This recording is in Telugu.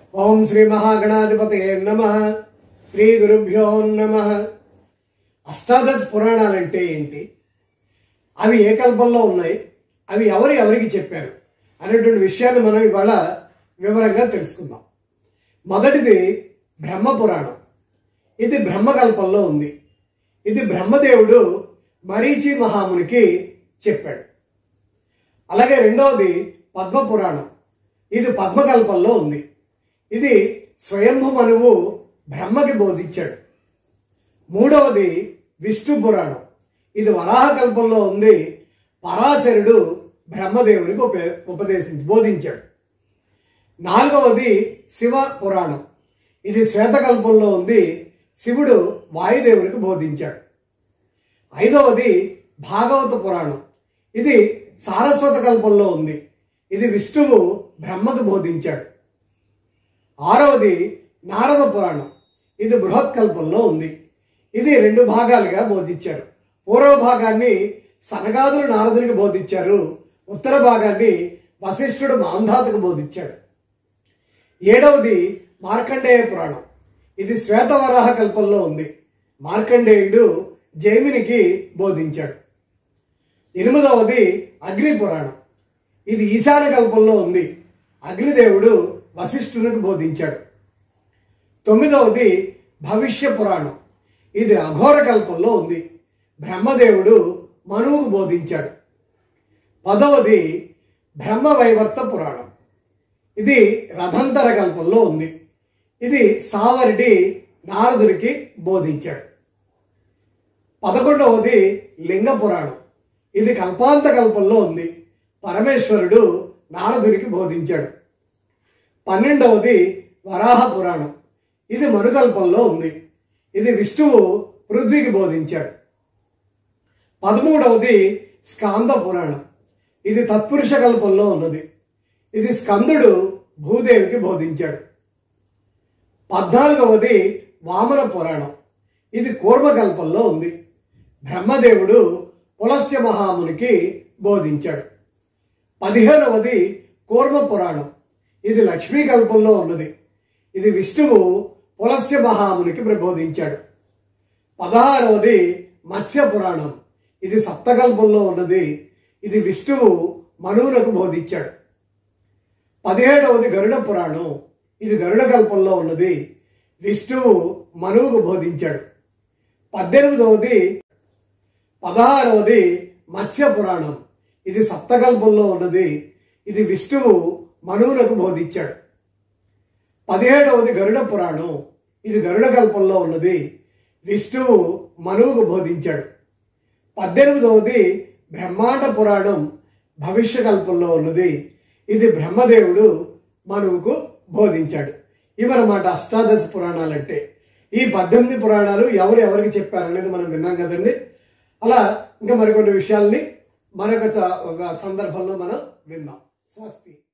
ఓం శ్రీ మహాగణాధిపతే నమ శ్రీ గురుభ్యో నమ అష్టాదశ పురాణాలంటే ఏంటి అవి ఏ కల్పంలో ఉన్నాయి అవి ఎవరు ఎవరికి చెప్పారు అనేటువంటి విషయాన్ని మనం ఇవాళ వివరంగా తెలుసుకుందాం మొదటిది బ్రహ్మ పురాణం ఇది బ్రహ్మకల్పంలో ఉంది ఇది బ్రహ్మదేవుడు మరీచి మహామునికి చెప్పాడు అలాగే రెండవది పద్మ పురాణం ఇది పద్మకల్పంలో ఉంది ఇది స్వయంభు మనువు బ్రహ్మకి బోధించాడు మూడవది విష్ణు పురాణం ఇది వరాహకల్పంలో ఉంది పరాశరుడు బ్రహ్మదేవునికి ఉప ఉపదేశించి బోధించాడు నాలుగవది శివ పురాణం ఇది శ్వేతకల్పంలో ఉంది శివుడు వాయుదేవునికి బోధించాడు ఐదవది భాగవత పురాణం ఇది సారస్వత కల్పంలో ఉంది ఇది విష్ణువు బ్రహ్మకు బోధించాడు ఆరవది నారద పురాణం ఇది బృహత్కల్పంలో ఉంది ఇది రెండు భాగాలుగా బోధించారు పూర్వ భాగాన్ని సనగాదులు నారదునికి బోధించారు ఉత్తర భాగాన్ని వశిష్ఠుడు మాంధాతకు బోధించాడు ఏడవది మార్కండేయ పురాణం ఇది శ్వేతవరాహ కల్పంలో ఉంది మార్కండేయుడు జైమినికి బోధించాడు ఎనిమిదవది అగ్ని పురాణం ఇది ఈశాన కల్పంలో ఉంది అగ్నిదేవుడు వశిష్ఠునికి బోధించాడు తొమ్మిదవది భవిష్య పురాణం ఇది అఘోర కల్పంలో ఉంది బ్రహ్మదేవుడు మనువుకు బోధించాడు పదవది బ్రహ్మ వైవర్త పురాణం ఇది రథంతర కల్పంలో ఉంది ఇది సావరిటి నారదుడికి బోధించాడు పదకొండవది లింగ పురాణం ఇది కల్పాంత కల్పంలో ఉంది పరమేశ్వరుడు నారదునికి బోధించాడు పన్నెండవది వరాహ పురాణం ఇది మరుకల్పంలో ఉంది ఇది విష్ణువు పృథ్వీకి బోధించాడు పదమూడవది స్కాంద పురాణం ఇది తత్పురుష కల్పంలో ఉన్నది ఇది స్కందుడు భూదేవికి బోధించాడు పద్నాలుగవది వామన పురాణం ఇది కూర్మకల్పంలో ఉంది బ్రహ్మదేవుడు పులస్య మహామునికి బోధించాడు పదిహేనవది కూర్మ పురాణం ఇది లక్ష్మీ కల్పంలో ఉన్నది ఇది విష్ణువు పులస్య మహామునికి ప్రబోధించాడు పదహారవది మత్స్య పురాణం ఇది సప్తకల్పంలో ఉన్నది ఇది విష్ణువు మనువులకు బోధించాడు పదిహేడవది గరుడ పురాణం ఇది గరుడ కల్పంలో ఉన్నది విష్ణువు మనువుకు బోధించాడు పద్దెనిమిదవది పదహారవది మత్స్య పురాణం ఇది సప్తకల్పంలో ఉన్నది ఇది విష్ణువు మనువులకు బోధించాడు పదిహేడవది గరుడ పురాణం ఇది గరుడ కల్పంలో ఉన్నది విష్ణువు మనువుకు బోధించాడు పద్దెనిమిదవది బ్రహ్మాండ పురాణం భవిష్య కల్పంలో ఉన్నది ఇది బ్రహ్మదేవుడు మనువుకు బోధించాడు ఇవన్నమాట అష్టాదశ పురాణాలు అంటే ఈ పద్దెనిమిది పురాణాలు ఎవరు ఎవరికి చెప్పారనేది మనం విన్నాం కదండి అలా ఇంకా మరికొన్ని విషయాల్ని మరొక చ- ఒక సందర్భంలో మనం విందాం స్వస్తి